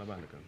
بعد كده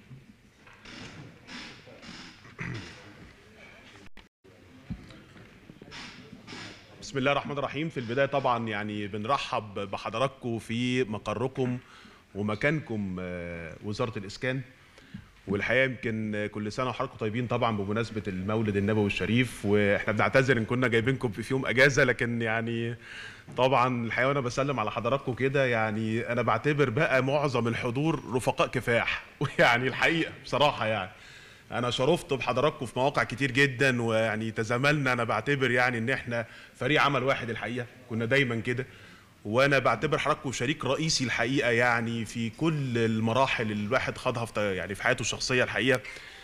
بسم الله الرحمن الرحيم في البداية طبعا يعني بنرحب بحضراتكم في مقركم ومكانكم آه، وزارة الإسكان والحقيقة يمكن كل سنة وحضراتكم طيبين طبعا بمناسبة المولد النبوي الشريف واحنا بنعتذر ان كنا جايبينكم في يوم اجازة لكن يعني طبعا الحقيقة وانا بسلم على حضراتكم كده يعني انا بعتبر بقى معظم الحضور رفقاء كفاح ويعني الحقيقة بصراحة يعني انا شرفت بحضراتكم في مواقع كتير جدا ويعني تزاملنا انا بعتبر يعني ان احنا فريق عمل واحد الحقيقه كنا دايما كده وانا بعتبر حضراتكم شريك رئيسي الحقيقه يعني في كل المراحل اللي الواحد خاضها في يعني في حياته الشخصيه الحقيقه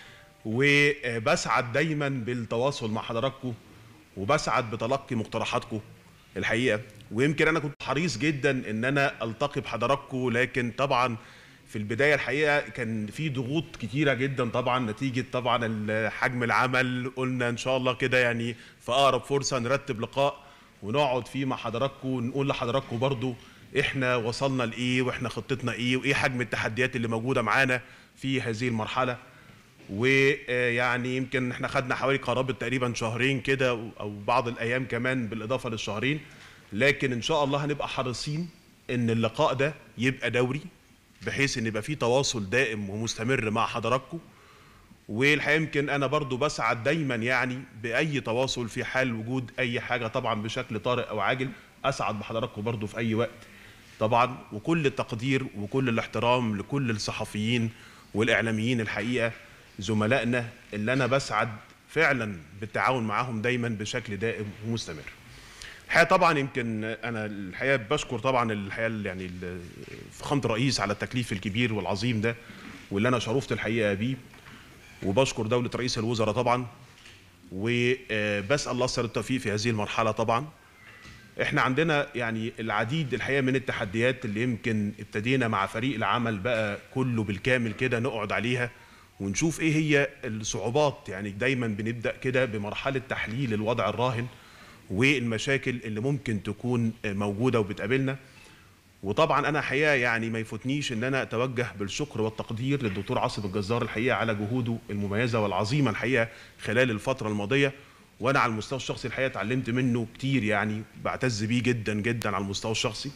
وبسعد دايما بالتواصل مع حضراتكم وبسعد بتلقي مقترحاتكم الحقيقه ويمكن انا كنت حريص جدا ان انا التقي بحضراتكم لكن طبعا في البدايه الحقيقه كان في ضغوط كتيره جدا طبعا نتيجه طبعا حجم العمل قلنا ان شاء الله كده يعني في اقرب فرصه نرتب لقاء ونقعد فيه مع حضراتكم ونقول لحضراتكم برضو احنا وصلنا لايه واحنا خطتنا ايه وايه حجم التحديات اللي موجوده معانا في هذه المرحله ويعني يمكن احنا خدنا حوالي قرابه تقريبا شهرين كده او بعض الايام كمان بالاضافه للشهرين لكن ان شاء الله هنبقى حريصين ان اللقاء ده يبقى دوري بحيث ان يبقى في تواصل دائم ومستمر مع حضراتكم والحقيقه يمكن انا برضو بسعد دايما يعني باي تواصل في حال وجود اي حاجه طبعا بشكل طارئ او عاجل اسعد بحضراتكم برضو في اي وقت طبعا وكل التقدير وكل الاحترام لكل الصحفيين والاعلاميين الحقيقه زملائنا اللي انا بسعد فعلا بالتعاون معاهم دايما بشكل دائم ومستمر الحقيقه طبعا يمكن انا الحقيقه بشكر طبعا الحقيقه يعني فخامه الرئيس على التكليف الكبير والعظيم ده واللي انا شرفت الحقيقه بيه وبشكر دوله رئيس الوزراء طبعا وبسال الله سر التوفيق في هذه المرحله طبعا احنا عندنا يعني العديد الحقيقه من التحديات اللي يمكن ابتدينا مع فريق العمل بقى كله بالكامل كده نقعد عليها ونشوف ايه هي الصعوبات يعني دايما بنبدا كده بمرحله تحليل الوضع الراهن والمشاكل اللي ممكن تكون موجوده وبتقابلنا وطبعا انا حقيقه يعني ما يفوتنيش ان انا اتوجه بالشكر والتقدير للدكتور عاصم الجزار الحقيقه على جهوده المميزه والعظيمه الحقيقه خلال الفتره الماضيه وانا على المستوى الشخصي الحقيقه اتعلمت منه كتير يعني بعتز بيه جدا جدا على المستوى الشخصي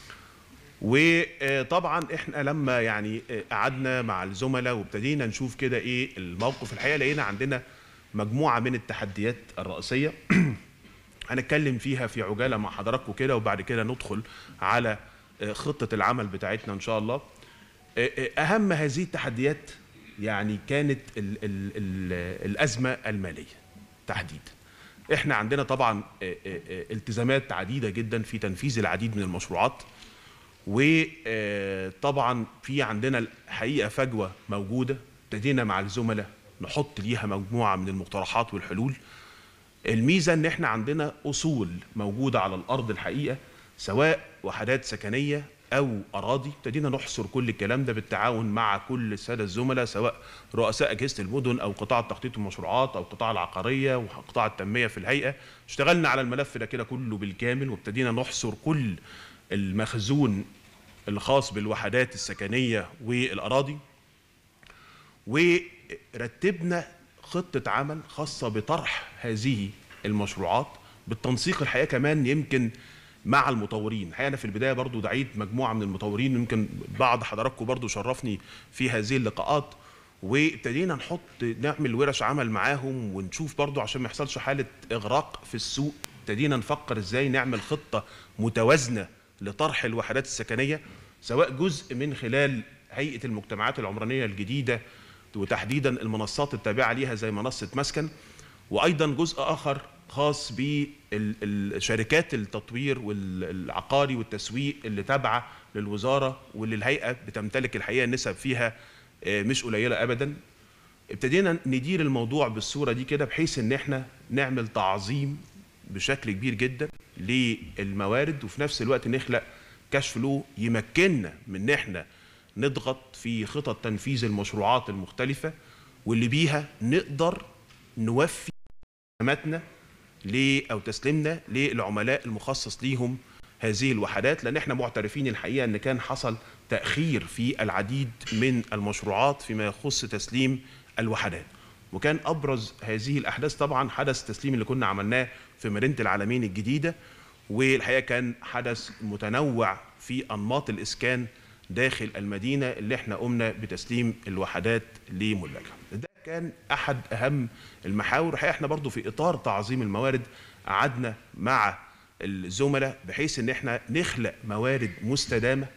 وطبعا احنا لما يعني قعدنا مع الزملاء وابتدينا نشوف كده ايه الموقف الحقيقه لقينا عندنا مجموعه من التحديات الرئيسيه هنتكلم فيها في عجاله مع حضراتكم كده وبعد كده ندخل على خطه العمل بتاعتنا ان شاء الله اهم هذه التحديات يعني كانت ال ال ال الازمه الماليه تحديدا احنا عندنا طبعا التزامات عديده جدا في تنفيذ العديد من المشروعات وطبعا في عندنا الحقيقه فجوه موجوده ابتدينا مع الزملاء نحط ليها مجموعه من المقترحات والحلول الميزه ان احنا عندنا اصول موجوده على الارض الحقيقه سواء وحدات سكنيه او اراضي ابتدينا نحصر كل الكلام ده بالتعاون مع كل الساده الزملاء سواء رؤساء اجهزه المدن او قطاع التخطيط والمشروعات او قطاع العقاريه وقطاع التنميه في الهيئه اشتغلنا على الملف ده كده كله بالكامل وابتدينا نحصر كل المخزون الخاص بالوحدات السكنيه والاراضي ورتبنا خطه عمل خاصه بطرح هذه المشروعات بالتنسيق الحقيقه كمان يمكن مع المطورين الحقيقه انا في البدايه برضو دعيت مجموعه من المطورين يمكن بعض حضراتكم برضو شرفني في هذه اللقاءات وابتدينا نحط نعمل ورش عمل معاهم ونشوف برضو عشان ما يحصلش حاله اغراق في السوق ابتدينا نفكر ازاي نعمل خطه متوازنه لطرح الوحدات السكنيه سواء جزء من خلال هيئه المجتمعات العمرانيه الجديده وتحديدا المنصات التابعه ليها زي منصه مسكن وايضا جزء اخر خاص بالشركات التطوير والعقاري والتسويق اللي تابعه للوزاره واللي الهيئه بتمتلك الحقيقه نسب فيها مش قليله ابدا ابتدينا ندير الموضوع بالصوره دي كده بحيث ان احنا نعمل تعظيم بشكل كبير جدا للموارد وفي نفس الوقت نخلق كاش فلو يمكننا من ان احنا نضغط في خطط تنفيذ المشروعات المختلفه واللي بيها نقدر نوفي خدماتنا او تسليمنا للعملاء المخصص ليهم هذه الوحدات لان احنا معترفين الحقيقه ان كان حصل تاخير في العديد من المشروعات فيما يخص تسليم الوحدات وكان ابرز هذه الاحداث طبعا حدث تسليم اللي كنا عملناه في مدينه العالمين الجديده والحقيقه كان حدث متنوع في انماط الاسكان داخل المدينه اللي احنا قمنا بتسليم الوحدات لملاكها ده كان احد اهم المحاور الحقيقه احنا برضو في اطار تعظيم الموارد قعدنا مع الزملاء بحيث ان احنا نخلق موارد مستدامه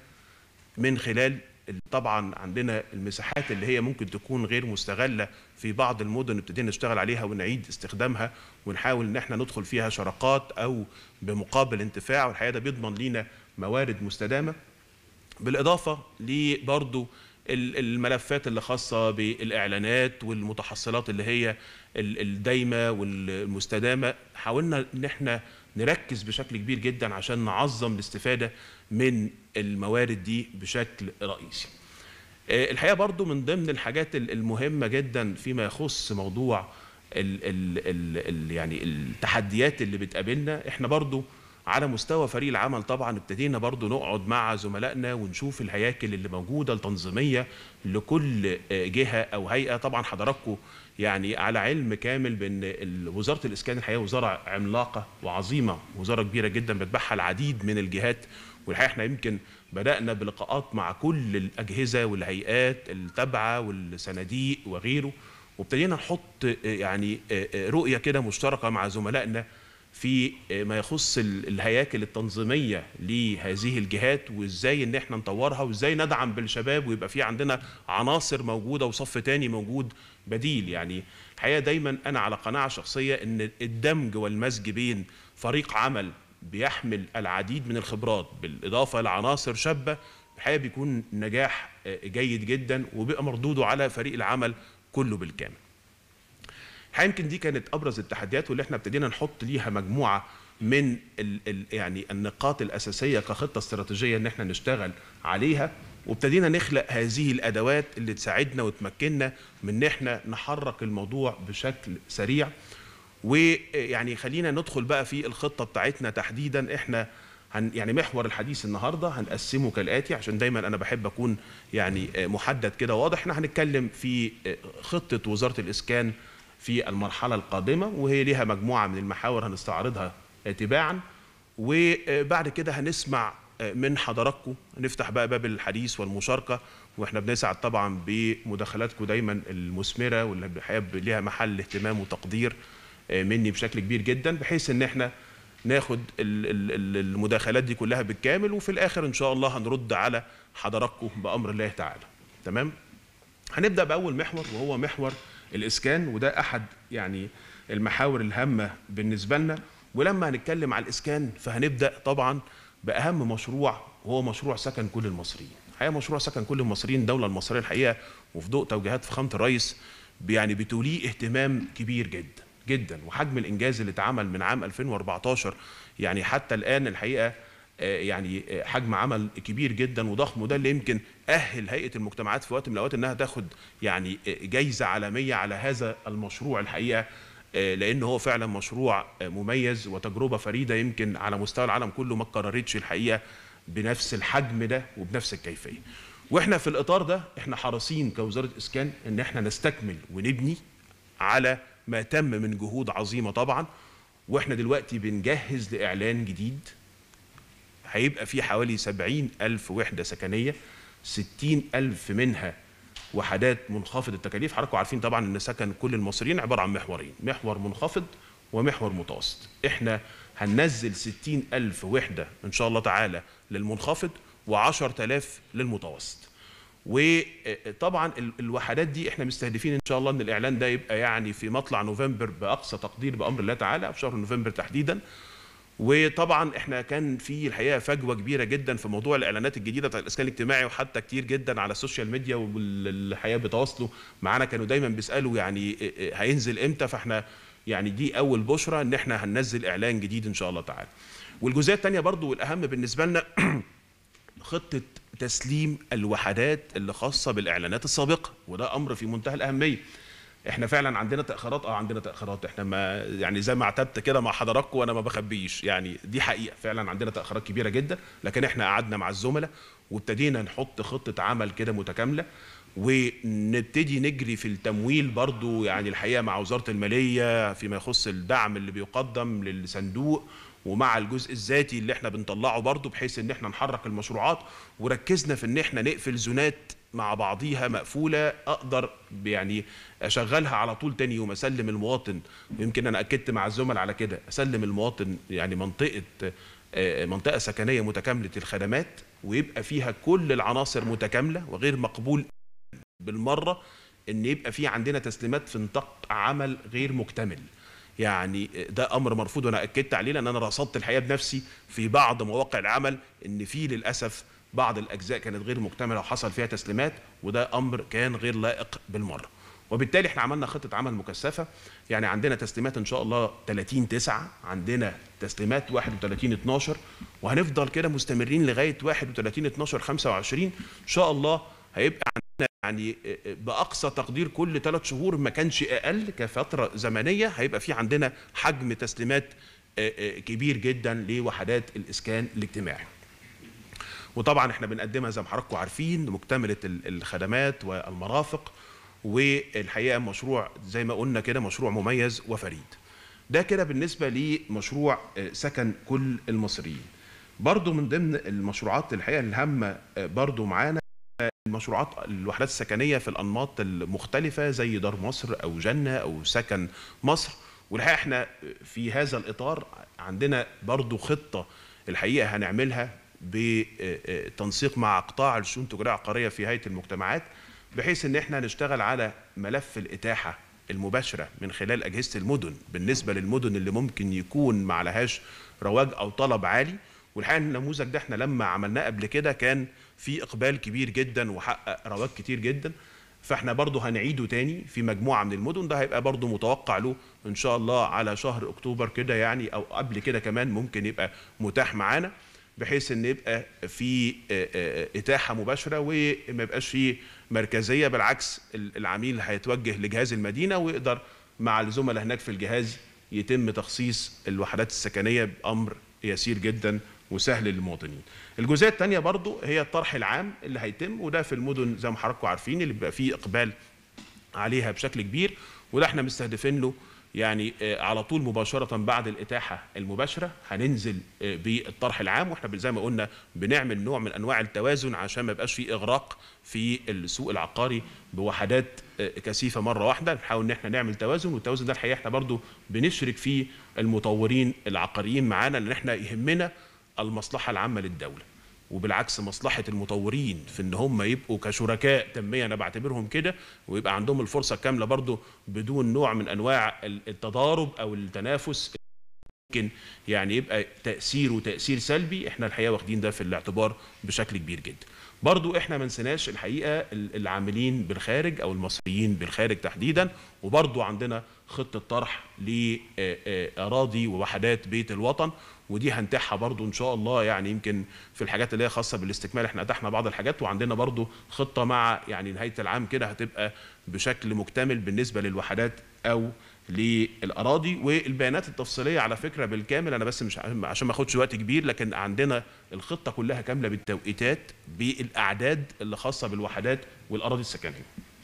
من خلال طبعا عندنا المساحات اللي هي ممكن تكون غير مستغله في بعض المدن ابتدينا نشتغل عليها ونعيد استخدامها ونحاول ان احنا ندخل فيها شراكات او بمقابل انتفاع والحقيقه ده بيضمن لينا موارد مستدامه بالاضافه لبرضه الملفات اللي خاصه بالاعلانات والمتحصلات اللي هي الدايمه والمستدامه حاولنا ان احنا نركز بشكل كبير جدا عشان نعظم الاستفاده من الموارد دي بشكل رئيسي. الحقيقه برضو من ضمن الحاجات المهمه جدا فيما يخص موضوع ال ال ال ال يعني التحديات اللي بتقابلنا احنا برضو على مستوى فريق العمل طبعا ابتدينا برضو نقعد مع زملائنا ونشوف الهياكل اللي موجوده التنظيميه لكل جهه او هيئه طبعا حضراتكم يعني على علم كامل بان وزاره الاسكان الحقيقه وزاره عملاقه وعظيمه وزاره كبيره جدا بتبعها العديد من الجهات والحقيقه احنا يمكن بدانا بلقاءات مع كل الاجهزه والهيئات التابعه والصناديق وغيره وابتدينا نحط يعني رؤيه كده مشتركه مع زملائنا في ما يخص الهياكل التنظيميه لهذه الجهات وازاي ان احنا نطورها وازاي ندعم بالشباب ويبقى في عندنا عناصر موجوده وصف تاني موجود بديل يعني الحقيقه دايما انا على قناعه شخصيه ان الدمج والمزج بين فريق عمل بيحمل العديد من الخبرات بالاضافه لعناصر شابه الحقيقه بيكون نجاح جيد جدا وبيبقى مردوده على فريق العمل كله بالكامل. يمكن دي كانت ابرز التحديات واللي احنا ابتدينا نحط ليها مجموعه من ال ال يعني النقاط الاساسيه كخطه استراتيجيه ان احنا نشتغل عليها وابتدينا نخلق هذه الادوات اللي تساعدنا وتمكننا من ان احنا نحرك الموضوع بشكل سريع ويعني خلينا ندخل بقى في الخطه بتاعتنا تحديدا احنا هن يعني محور الحديث النهارده هنقسمه كالاتي عشان دايما انا بحب اكون يعني محدد كده واضح احنا هنتكلم في خطه وزاره الاسكان في المرحله القادمه وهي ليها مجموعه من المحاور هنستعرضها تباعا وبعد كده هنسمع من حضراتكم نفتح بقى باب الحديث والمشاركه واحنا بنسعد طبعا بمداخلاتكم دايما المثمره واللي الحقيقه ليها محل اهتمام وتقدير مني بشكل كبير جدا بحيث ان احنا ناخد المداخلات دي كلها بالكامل وفي الاخر ان شاء الله هنرد على حضراتكم بامر الله تعالى تمام هنبدا باول محور وهو محور الاسكان وده احد يعني المحاور الهامه بالنسبه لنا ولما هنتكلم على الاسكان فهنبدا طبعا باهم مشروع وهو مشروع سكن كل المصريين الحقيقه مشروع سكن كل المصريين الدوله المصريه الحقيقه وفي ضوء توجيهات فخامه الرئيس يعني بتوليه اهتمام كبير جدا جدا وحجم الانجاز اللي اتعمل من عام 2014 يعني حتى الان الحقيقه يعني حجم عمل كبير جدا وضخم وده اللي يمكن اهل هيئه المجتمعات في وقت من الاوقات انها تاخد يعني جايزه عالميه على هذا المشروع الحقيقه لان هو فعلا مشروع مميز وتجربه فريده يمكن على مستوى العالم كله ما اتكررتش الحقيقه بنفس الحجم ده وبنفس الكيفيه. واحنا في الاطار ده احنا حريصين كوزاره اسكان ان احنا نستكمل ونبني على ما تم من جهود عظيمه طبعا واحنا دلوقتي بنجهز لاعلان جديد هيبقى في حوالي 70 ألف وحدة سكنية 60 ألف منها وحدات منخفض التكاليف حضراتكم عارفين طبعا ان سكن كل المصريين عبارة عن محورين محور منخفض ومحور متوسط احنا هننزل 60 ألف وحدة إن شاء الله تعالى للمنخفض و10 آلاف للمتوسط وطبعا الوحدات دي احنا مستهدفين ان شاء الله ان الاعلان ده يبقى يعني في مطلع نوفمبر باقصى تقدير بامر الله تعالى في شهر نوفمبر تحديدا وطبعا احنا كان في الحقيقه فجوه كبيره جدا في موضوع الاعلانات الجديده بتاعت الاسكان الاجتماعي وحتى كتير جدا على السوشيال ميديا والحقيقه بيتواصلوا معانا كانوا دايما بيسالوا يعني هينزل امتى فاحنا يعني دي اول بشرى ان احنا هننزل اعلان جديد ان شاء الله تعالى. والجزئيه الثانيه برضو والاهم بالنسبه لنا خطه تسليم الوحدات اللي خاصه بالاعلانات السابقه وده امر في منتهى الاهميه. احنا فعلا عندنا تاخيرات اه عندنا تاخيرات احنا ما يعني زي ما اعتدت كده مع حضراتكم وانا ما بخبيش يعني دي حقيقه فعلا عندنا تاخيرات كبيره جدا لكن احنا قعدنا مع الزملاء وابتدينا نحط خطه عمل كده متكامله ونبتدي نجري في التمويل برضو يعني الحقيقه مع وزاره الماليه فيما يخص الدعم اللي بيقدم للصندوق ومع الجزء الذاتي اللي احنا بنطلعه برضو بحيث ان احنا نحرك المشروعات وركزنا في ان احنا نقفل زونات مع بعضيها مقفوله اقدر يعني اشغلها على طول تاني يوم اسلم المواطن ويمكن انا اكدت مع الزملاء على كده اسلم المواطن يعني منطقه آه، منطقه سكنيه متكامله الخدمات ويبقى فيها كل العناصر متكامله وغير مقبول بالمره ان يبقى في عندنا تسليمات في نطاق عمل غير مكتمل يعني ده امر مرفوض وانا اكدت عليه لان انا رصدت الحقيقه بنفسي في بعض مواقع العمل ان في للاسف بعض الاجزاء كانت غير مكتمله وحصل فيها تسليمات وده امر كان غير لائق بالمره وبالتالي احنا عملنا خطه عمل مكثفه يعني عندنا تسليمات ان شاء الله 30 9 عندنا تسليمات 31 12 وهنفضل كده مستمرين لغايه 31 12 25 ان شاء الله هيبقى عندنا يعني باقصى تقدير كل ثلاث شهور ما كانش اقل كفتره زمنيه هيبقى في عندنا حجم تسليمات كبير جدا لوحدات الاسكان الاجتماعي. وطبعا احنا بنقدمها زي ما حضراتكم عارفين مكتمله الخدمات والمرافق والحقيقه مشروع زي ما قلنا كده مشروع مميز وفريد. ده كده بالنسبه لمشروع سكن كل المصريين. برضو من ضمن المشروعات الحقيقه الهامه برضو معانا المشروعات الوحدات السكنيه في الانماط المختلفه زي دار مصر او جنه او سكن مصر والحقيقه احنا في هذا الاطار عندنا برضو خطه الحقيقه هنعملها بتنسيق مع قطاع الشؤون التجاريه العقاريه في هيئه المجتمعات بحيث ان احنا نشتغل على ملف الاتاحه المباشره من خلال اجهزه المدن بالنسبه للمدن اللي ممكن يكون ما عليهاش رواج او طلب عالي والحقيقه النموذج ده احنا لما عملناه قبل كده كان في اقبال كبير جدا وحقق رواج كتير جدا فاحنا برضه هنعيده تاني في مجموعه من المدن ده هيبقى برضه متوقع له ان شاء الله على شهر اكتوبر كده يعني او قبل كده كمان ممكن يبقى متاح معانا بحيث ان يبقى في اتاحه مباشره وما يبقاش في مركزيه بالعكس العميل هيتوجه لجهاز المدينه ويقدر مع الزملاء هناك في الجهاز يتم تخصيص الوحدات السكنيه بامر يسير جدا وسهل للمواطنين. الجزئيه الثانيه برضو هي الطرح العام اللي هيتم وده في المدن زي ما حضراتكم عارفين اللي بيبقى فيه اقبال عليها بشكل كبير وده احنا مستهدفين له يعني على طول مباشرة بعد الإتاحة المباشرة هننزل بالطرح العام واحنا زي ما قلنا بنعمل نوع من أنواع التوازن عشان ما يبقاش في إغراق في السوق العقاري بوحدات كثيفة مرة واحدة نحاول إن احنا نعمل توازن والتوازن ده الحقيقة احنا برضو بنشرك فيه المطورين العقاريين معانا لأن احنا يهمنا المصلحة العامة للدولة وبالعكس مصلحه المطورين في ان هم يبقوا كشركاء تنميه انا بعتبرهم كده ويبقى عندهم الفرصه الكامله برضو بدون نوع من انواع التضارب او التنافس ممكن يعني يبقى تاثيره تاثير سلبي احنا الحقيقه واخدين ده في الاعتبار بشكل كبير جدا برضو احنا ما نسيناش الحقيقه العاملين بالخارج او المصريين بالخارج تحديدا وبرضو عندنا خطه طرح لاراضي ووحدات بيت الوطن ودي هنتاحها برضو ان شاء الله يعني يمكن في الحاجات اللي هي خاصه بالاستكمال احنا اتحنا بعض الحاجات وعندنا برضو خطه مع يعني نهايه العام كده هتبقى بشكل مكتمل بالنسبه للوحدات او للاراضي والبيانات التفصيليه على فكره بالكامل انا بس مش عشان ما اخدش وقت كبير لكن عندنا الخطه كلها كامله بالتوقيتات بالاعداد اللي خاصه بالوحدات والاراضي السكنيه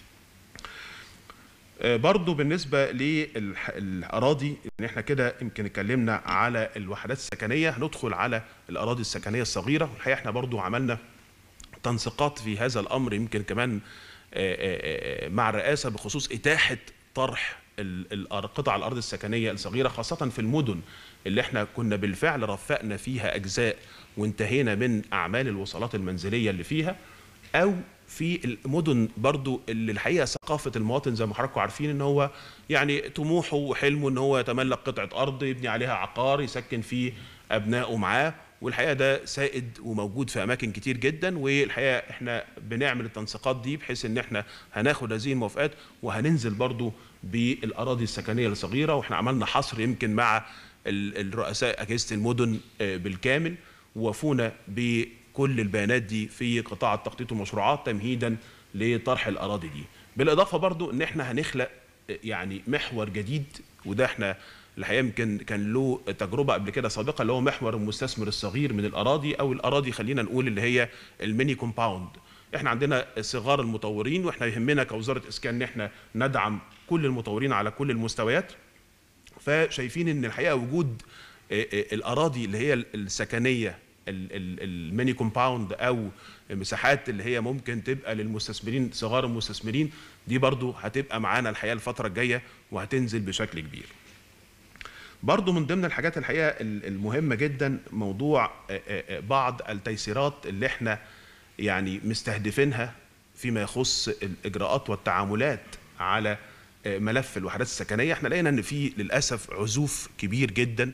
برضو بالنسبة للأراضي إن إحنا كده يمكن اتكلمنا على الوحدات السكنية هندخل على الأراضي السكنية الصغيرة الحقيقة إحنا برضو عملنا تنسيقات في هذا الأمر يمكن كمان مع الرئاسة بخصوص إتاحة طرح قطع الأرض السكنية الصغيرة خاصة في المدن اللي إحنا كنا بالفعل رفقنا فيها أجزاء وانتهينا من أعمال الوصلات المنزلية اللي فيها أو في المدن برضو اللي الحقيقه ثقافه المواطن زي ما حضراتكم عارفين ان هو يعني طموحه وحلمه ان هو يتملك قطعه ارض يبني عليها عقار يسكن فيه ابنائه معاه والحقيقه ده سائد وموجود في اماكن كتير جدا والحقيقه احنا بنعمل التنسيقات دي بحيث ان احنا هناخد هذه الموافقات وهننزل برضو بالاراضي السكنيه الصغيره واحنا عملنا حصر يمكن مع الرؤساء اجهزه المدن بالكامل ووافونا ب كل البيانات دي في قطاع التخطيط والمشروعات تمهيدا لطرح الاراضي دي بالاضافه برضو ان احنا هنخلق يعني محور جديد وده احنا الحقيقه يمكن كان له تجربه قبل كده سابقه اللي هو محور المستثمر الصغير من الاراضي او الاراضي خلينا نقول اللي هي الميني كومباوند احنا عندنا صغار المطورين واحنا يهمنا كوزاره اسكان ان احنا ندعم كل المطورين على كل المستويات فشايفين ان الحقيقه وجود الاراضي اللي هي السكنيه الميني كومباوند او مساحات اللي هي ممكن تبقى للمستثمرين صغار المستثمرين دي برضو هتبقى معانا الحقيقه الفتره الجايه وهتنزل بشكل كبير برضو من ضمن الحاجات الحقيقه المهمه جدا موضوع بعض التيسيرات اللي احنا يعني مستهدفينها فيما يخص الاجراءات والتعاملات على ملف الوحدات السكنيه احنا لقينا ان في للاسف عزوف كبير جدا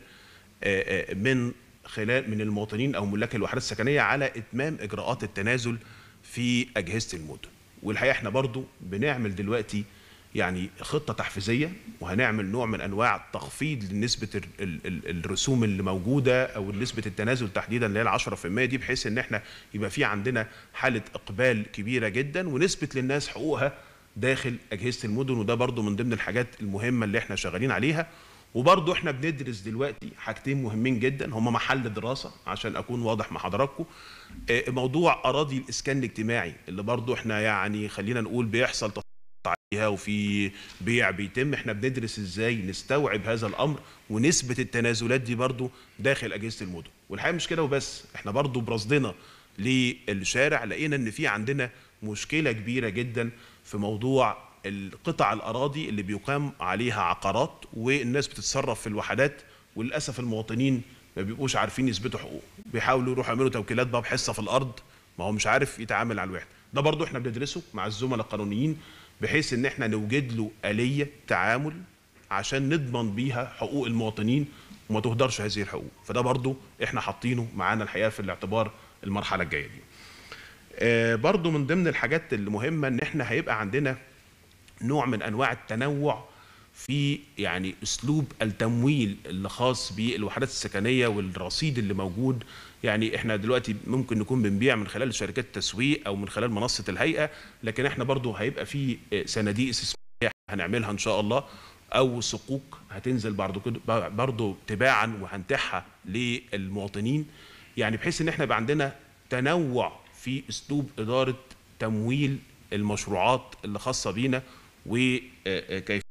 من خلال من المواطنين او ملاك الوحدات السكنيه على اتمام اجراءات التنازل في اجهزه المدن والحقيقه احنا برضو بنعمل دلوقتي يعني خطه تحفيزيه وهنعمل نوع من انواع تخفيض لنسبه الرسوم اللي موجوده او نسبه التنازل تحديدا اللي هي 10% دي بحيث ان احنا يبقى في عندنا حاله اقبال كبيره جدا ونثبت للناس حقوقها داخل اجهزه المدن وده برضو من ضمن الحاجات المهمه اللي احنا شغالين عليها وبرضه احنا بندرس دلوقتي حاجتين مهمين جدا هم محل دراسه عشان اكون واضح مع حضراتكم موضوع اراضي الاسكان الاجتماعي اللي برضه احنا يعني خلينا نقول بيحصل عليها وفي بيع بيتم احنا بندرس ازاي نستوعب هذا الامر ونسبه التنازلات دي برضه داخل اجهزه المدن والحقيقه مش كده وبس احنا برضه برصدنا للشارع لقينا ان في عندنا مشكله كبيره جدا في موضوع القطع الاراضي اللي بيقام عليها عقارات والناس بتتصرف في الوحدات وللاسف المواطنين ما بيبقوش عارفين يثبتوا حقوق بيحاولوا يروحوا يعملوا توكيلات بقى بحصه في الارض ما هو مش عارف يتعامل على الوحده ده برضو احنا بندرسه مع الزملاء القانونيين بحيث ان احنا نوجد له اليه تعامل عشان نضمن بيها حقوق المواطنين وما تهدرش هذه الحقوق فده برضو احنا حاطينه معانا الحقيقه في الاعتبار المرحله الجايه دي آه برضو من ضمن الحاجات المهمه ان احنا هيبقى عندنا نوع من انواع التنوع في يعني اسلوب التمويل اللي خاص بالوحدات السكنيه والرصيد اللي موجود يعني احنا دلوقتي ممكن نكون بنبيع من خلال شركات التسويق او من خلال منصه الهيئه لكن احنا برضو هيبقى في صناديق استثماريه هنعملها ان شاء الله او صكوك هتنزل برضو برضو تباعا وهنتاحها للمواطنين يعني بحيث ان احنا يبقى عندنا تنوع في اسلوب اداره تمويل المشروعات اللي خاصه بينا وكيف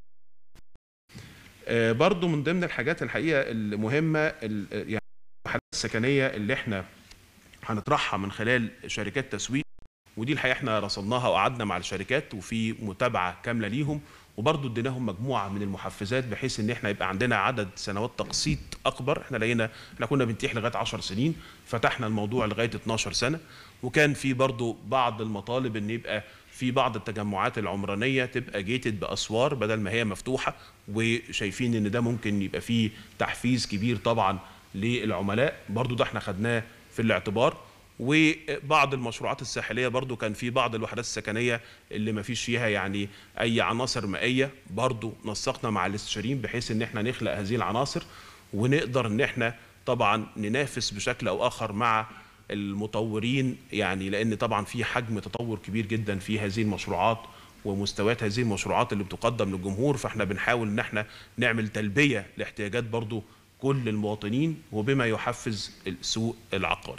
برضو من ضمن الحاجات الحقيقه المهمه يعني الوحدات السكنيه اللي احنا هنطرحها من خلال شركات تسويق ودي الحقيقه احنا رصدناها وقعدنا مع الشركات وفي متابعه كامله ليهم وبرضه اديناهم مجموعه من المحفزات بحيث ان احنا يبقى عندنا عدد سنوات تقسيط اكبر احنا لقينا احنا كنا بنتيح لغايه 10 سنين فتحنا الموضوع لغايه 12 سنه وكان في برضه بعض المطالب ان يبقى في بعض التجمعات العمرانيه تبقى جيتد باسوار بدل ما هي مفتوحه وشايفين ان ده ممكن يبقى فيه تحفيز كبير طبعا للعملاء برضو ده احنا خدناه في الاعتبار وبعض المشروعات الساحليه برضو كان في بعض الوحدات السكنيه اللي ما فيش فيها يعني اي عناصر مائيه برضو نسقنا مع الاستشاريين بحيث ان احنا نخلق هذه العناصر ونقدر ان احنا طبعا ننافس بشكل او اخر مع المطورين يعني لان طبعا في حجم تطور كبير جدا في هذه المشروعات ومستويات هذه المشروعات اللي بتقدم للجمهور فاحنا بنحاول ان احنا نعمل تلبيه لاحتياجات برضو كل المواطنين وبما يحفز السوق العقاري.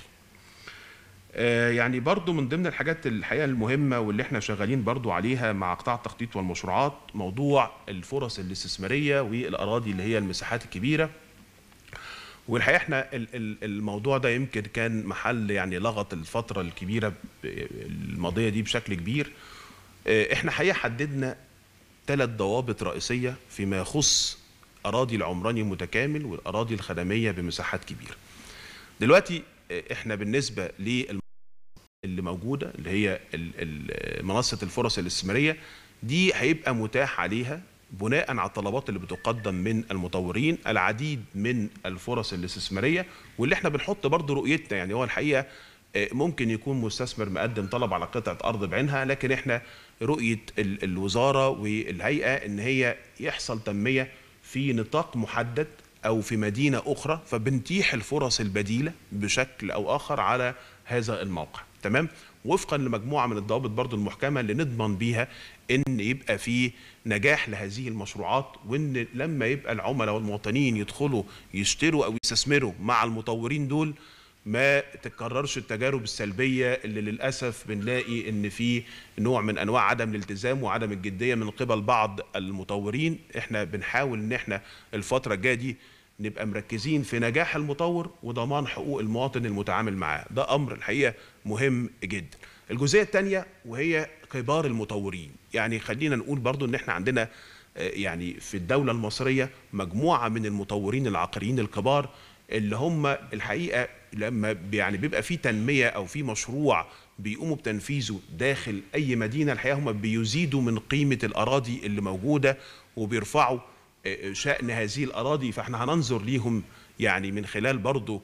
يعني برضو من ضمن الحاجات الحقيقه المهمه واللي احنا شغالين برضو عليها مع قطاع التخطيط والمشروعات موضوع الفرص الاستثماريه والاراضي اللي هي المساحات الكبيره والحقيقه احنا الموضوع ده يمكن كان محل يعني لغط الفتره الكبيره الماضيه دي بشكل كبير احنا حقيقه حددنا ثلاث ضوابط رئيسيه فيما يخص اراضي العمراني المتكامل والاراضي الخدميه بمساحات كبيره دلوقتي احنا بالنسبه لل اللي موجوده اللي هي منصه الفرص الاستثماريه دي هيبقى متاح عليها بناء على الطلبات اللي بتقدم من المطورين العديد من الفرص الاستثماريه واللي احنا بنحط برضه رؤيتنا يعني هو الحقيقه ممكن يكون مستثمر مقدم طلب على قطعه ارض بعينها لكن احنا رؤيه الوزاره والهيئه ان هي يحصل تنميه في نطاق محدد او في مدينه اخرى فبنتيح الفرص البديله بشكل او اخر على هذا الموقع تمام وفقا لمجموعه من الضوابط برضو المحكمه اللي نضمن بيها ان يبقى في نجاح لهذه المشروعات وان لما يبقى العملاء والمواطنين يدخلوا يشتروا او يستثمروا مع المطورين دول ما تكررش التجارب السلبيه اللي للاسف بنلاقي ان في نوع من انواع عدم الالتزام وعدم الجديه من قبل بعض المطورين احنا بنحاول ان احنا الفتره الجايه دي نبقى مركزين في نجاح المطور وضمان حقوق المواطن المتعامل معاه ده امر الحقيقه مهم جدا الجزئيه الثانيه وهي كبار المطورين يعني خلينا نقول برضو ان احنا عندنا يعني في الدوله المصريه مجموعه من المطورين العقاريين الكبار اللي هم الحقيقه لما يعني بيبقى في تنميه او في مشروع بيقوموا بتنفيذه داخل اي مدينه الحقيقه هم بيزيدوا من قيمه الاراضي اللي موجوده وبيرفعوا شأن هذه الأراضي فاحنا هننظر ليهم يعني من خلال برضو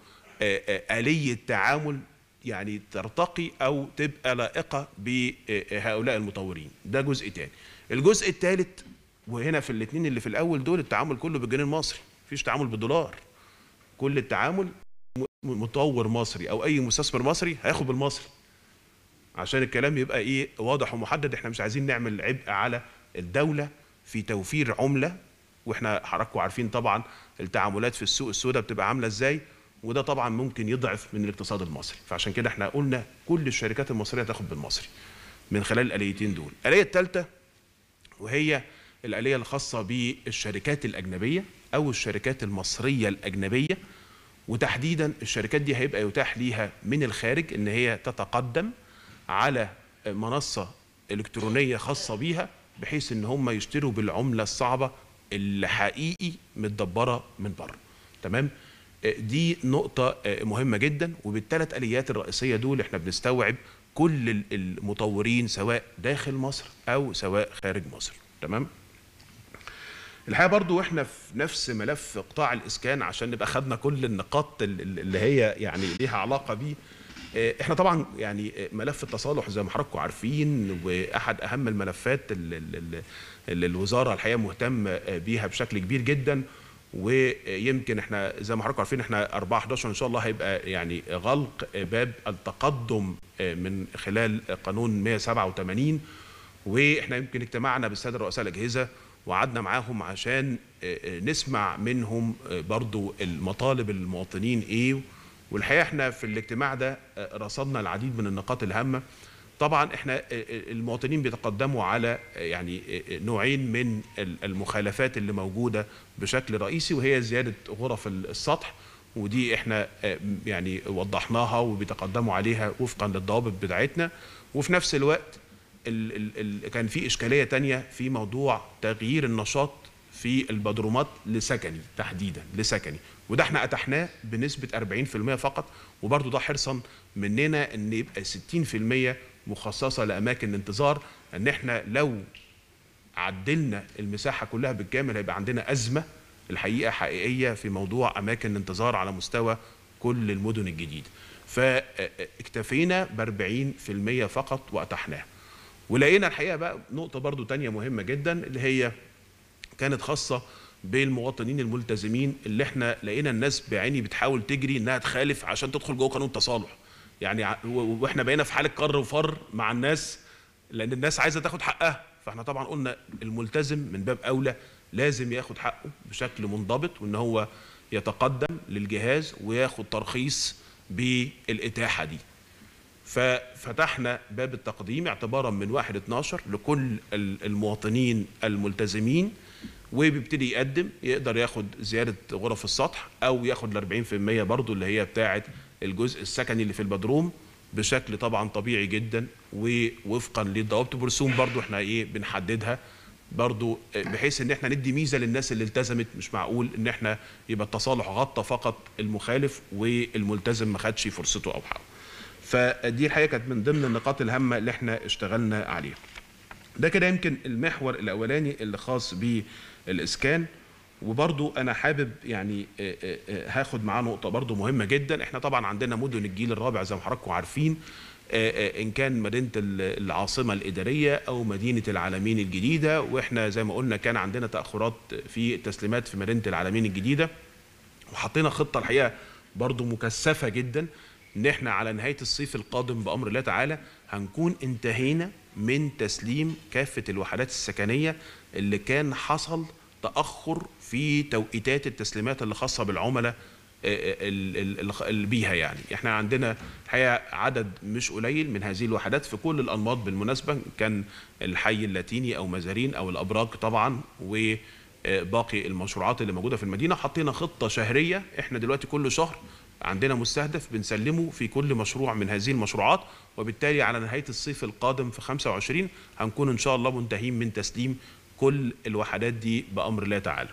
آلية تعامل يعني ترتقي أو تبقى لائقة بهؤلاء المطورين ده جزء تاني الجزء الثالث وهنا في الاثنين اللي في الأول دول التعامل كله بالجنيه المصري مفيش تعامل بالدولار كل التعامل مطور مصري أو أي مستثمر مصري هياخد بالمصري عشان الكلام يبقى ايه واضح ومحدد احنا مش عايزين نعمل عبء على الدولة في توفير عملة واحنا حضراتكم عارفين طبعا التعاملات في السوق السوداء بتبقى عامله ازاي وده طبعا ممكن يضعف من الاقتصاد المصري فعشان كده احنا قلنا كل الشركات المصريه تاخد بالمصري من خلال الاليتين دول الاليه الثالثه وهي الاليه الخاصه بالشركات الاجنبيه او الشركات المصريه الاجنبيه وتحديدا الشركات دي هيبقى يتاح ليها من الخارج ان هي تتقدم على منصه الكترونيه خاصه بيها بحيث ان هم يشتروا بالعمله الصعبه اللي حقيقي متدبره من بره تمام دي نقطة مهمة جدا وبالثلاث آليات الرئيسية دول احنا بنستوعب كل المطورين سواء داخل مصر أو سواء خارج مصر تمام الحقيقة برضو احنا في نفس ملف قطاع الإسكان عشان نبقى خدنا كل النقاط اللي هي يعني ليها علاقة بيه احنا طبعا يعني ملف التصالح زي ما حضراتكم عارفين واحد اهم الملفات اللي, اللي الوزاره الحقيقه مهتم بيها بشكل كبير جدا ويمكن احنا زي ما حضراتكم عارفين احنا 4 11 ان شاء الله هيبقى يعني غلق باب التقدم من خلال قانون 187 واحنا يمكن اجتمعنا بالساده رؤساء الاجهزه وقعدنا معاهم عشان نسمع منهم برضو المطالب المواطنين ايه والحقيقه احنا في الاجتماع ده رصدنا العديد من النقاط الهامه طبعا احنا المواطنين بيتقدموا على يعني نوعين من المخالفات اللي موجوده بشكل رئيسي وهي زياده غرف السطح ودي احنا يعني وضحناها وبيتقدموا عليها وفقا للضوابط بتاعتنا وفي نفس الوقت ال ال ال كان في اشكاليه تانية في موضوع تغيير النشاط في البدرومات لسكني تحديدا لسكني وده احنا اتحناه بنسبه 40% فقط وبرده ده حرصا مننا ان يبقى 60% مخصصه لاماكن الانتظار ان احنا لو عدلنا المساحه كلها بالكامل هيبقى عندنا ازمه الحقيقه حقيقيه في موضوع اماكن الانتظار على مستوى كل المدن الجديده فاكتفينا ب 40% فقط واتحناه ولقينا الحقيقه بقى نقطه برضو تانية مهمه جدا اللي هي كانت خاصه بالمواطنين الملتزمين اللي احنا لقينا الناس بعيني بتحاول تجري انها تخالف عشان تدخل جوه قانون التصالح يعني واحنا بقينا في حاله قر وفر مع الناس لان الناس عايزه تاخد حقها فاحنا طبعا قلنا الملتزم من باب اولى لازم ياخد حقه بشكل منضبط وان هو يتقدم للجهاز وياخد ترخيص بالاتاحه دي ففتحنا باب التقديم اعتبارا من 1 12 لكل المواطنين الملتزمين وبيبتدي يقدم يقدر ياخد زياده غرف السطح او ياخد ال 40% برضه اللي هي بتاعه الجزء السكني اللي في البدروم بشكل طبعا طبيعي جدا ووفقا للضوابط برسوم برضه احنا ايه بنحددها برضو بحيث ان احنا ندي ميزه للناس اللي التزمت مش معقول ان احنا يبقى التصالح غطى فقط المخالف والملتزم ما خدش فرصته او حقه. فدي الحقيقه كانت من ضمن النقاط الهامه اللي احنا اشتغلنا عليها. ده كده يمكن المحور الاولاني اللي خاص بالاسكان وبرضو انا حابب يعني هاخد معاه نقطه برضو مهمه جدا احنا طبعا عندنا مدن الجيل الرابع زي ما حضراتكم عارفين ان كان مدينه العاصمه الاداريه او مدينه العالمين الجديده واحنا زي ما قلنا كان عندنا تاخرات في التسليمات في مدينه العالمين الجديده وحطينا خطه الحقيقه برضو مكثفه جدا ان احنا على نهايه الصيف القادم بامر الله تعالى هنكون انتهينا من تسليم كافه الوحدات السكنيه اللي كان حصل تاخر في توقيتات التسليمات اللي خاصه بالعملاء اللي بيها يعني احنا عندنا الحقيقه عدد مش قليل من هذه الوحدات في كل الانماط بالمناسبه كان الحي اللاتيني او مزارين او الابراج طبعا وباقي المشروعات اللي موجوده في المدينه حطينا خطه شهريه احنا دلوقتي كل شهر عندنا مستهدف بنسلمه في كل مشروع من هذه المشروعات وبالتالي على نهايه الصيف القادم في 25 هنكون ان شاء الله منتهين من تسليم كل الوحدات دي بامر الله تعالى.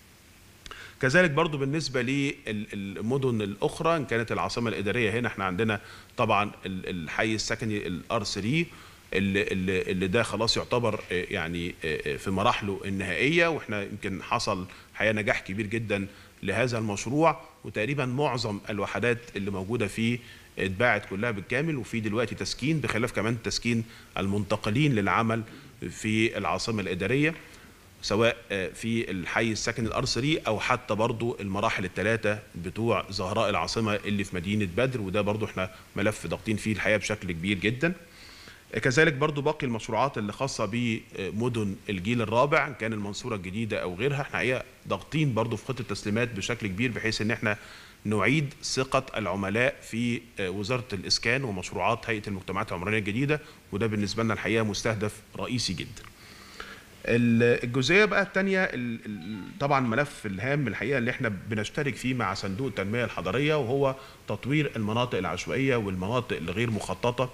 كذلك برضو بالنسبه للمدن الاخرى ان كانت العاصمه الاداريه هنا احنا عندنا طبعا الحي السكني الار 3 اللي, اللي ده خلاص يعتبر يعني في مراحله النهائيه واحنا يمكن حصل حقيقه نجاح كبير جدا لهذا المشروع وتقريبا معظم الوحدات اللي موجوده فيه اتباعت كلها بالكامل وفي دلوقتي تسكين بخلاف كمان تسكين المنتقلين للعمل في العاصمه الاداريه سواء في الحي السكني الار 3 او حتى برضو المراحل الثلاثه بتوع زهراء العاصمه اللي في مدينه بدر وده برضو احنا ملف ضاغطين فيه الحقيقه بشكل كبير جدا كذلك برضو باقي المشروعات اللي خاصة بمدن الجيل الرابع كان المنصورة الجديدة أو غيرها احنا حقيقة ضاغطين برضو في خطة التسليمات بشكل كبير بحيث ان احنا نعيد ثقة العملاء في وزارة الإسكان ومشروعات هيئة المجتمعات العمرانية الجديدة وده بالنسبة لنا الحقيقة مستهدف رئيسي جدا الجزئيه بقى الثانيه طبعا ملف الهام الحقيقه اللي احنا بنشترك فيه مع صندوق التنميه الحضريه وهو تطوير المناطق العشوائيه والمناطق الغير مخططه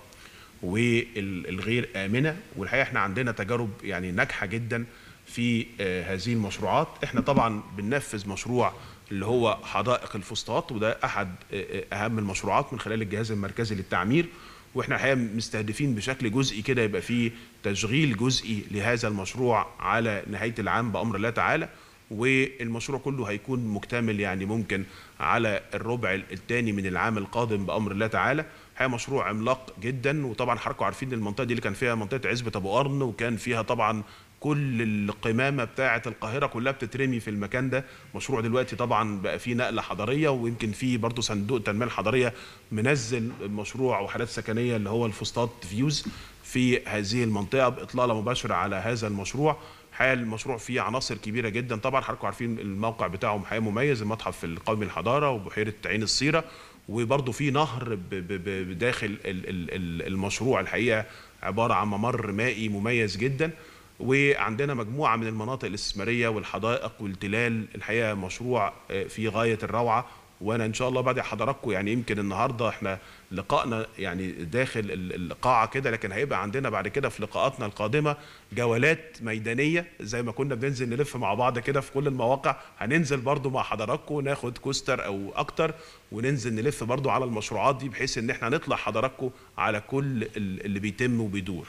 والغير امنه والحقيقه احنا عندنا تجارب يعني ناجحه جدا في هذه المشروعات احنا طبعا بننفذ مشروع اللي هو حدائق الفسطاط وده احد اهم المشروعات من خلال الجهاز المركزي للتعمير واحنا الحقيقه مستهدفين بشكل جزئي كده يبقى فيه تشغيل جزئي لهذا المشروع على نهايه العام بامر الله تعالى والمشروع كله هيكون مكتمل يعني ممكن على الربع الثاني من العام القادم بامر الله تعالى هي مشروع عملاق جدا وطبعا حضراتكم عارفين المنطقه دي اللي كان فيها منطقه عزبه ابو قرن وكان فيها طبعا كل القمامه بتاعه القاهره كلها بتترمي في المكان ده مشروع دلوقتي طبعا بقى فيه نقله حضاريه ويمكن فيه برضه صندوق التنميه الحضاريه منزل مشروع وحدات سكنيه اللي هو الفسطاط فيوز في هذه المنطقه باطلاله مباشره على هذا المشروع الحقيقه المشروع فيه عناصر كبيره جدا طبعا حضراتكم عارفين الموقع بتاعه حقيقه مميز المتحف القومي للحضاره وبحيره عين الصيره وبرضه في نهر بداخل المشروع الحقيقه عباره عن ممر مائي مميز جدا وعندنا مجموعه من المناطق الاستثماريه والحدائق والتلال الحقيقه مشروع في غايه الروعه وانا ان شاء الله بعد حضراتكم يعني يمكن النهارده احنا لقائنا يعني داخل القاعه كده لكن هيبقى عندنا بعد كده في لقاءاتنا القادمه جولات ميدانيه زي ما كنا بننزل نلف مع بعض كده في كل المواقع هننزل برضو مع حضراتكم ناخد كوستر او اكتر وننزل نلف برضو على المشروعات دي بحيث ان احنا نطلع حضراتكم على كل اللي بيتم وبيدور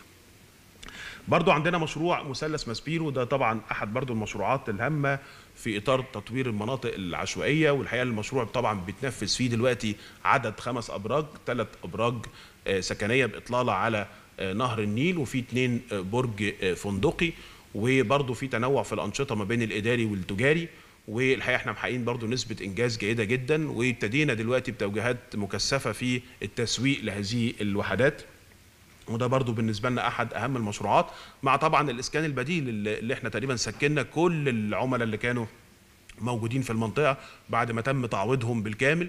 برضو عندنا مشروع مثلث ماسبيرو ده طبعا احد برضو المشروعات الهامه في اطار تطوير المناطق العشوائيه والحقيقه المشروع طبعا بيتنفذ فيه دلوقتي عدد خمس ابراج ثلاث ابراج سكنيه باطلاله على نهر النيل وفي اثنين برج فندقي وبرضو في تنوع في الانشطه ما بين الاداري والتجاري والحقيقه احنا محققين برضو نسبه انجاز جيده جدا وابتدينا دلوقتي بتوجيهات مكثفه في التسويق لهذه الوحدات وده برضو بالنسبة لنا أحد أهم المشروعات مع طبعا الإسكان البديل اللي احنا تقريبا سكننا كل العملاء اللي كانوا موجودين في المنطقة بعد ما تم تعويضهم بالكامل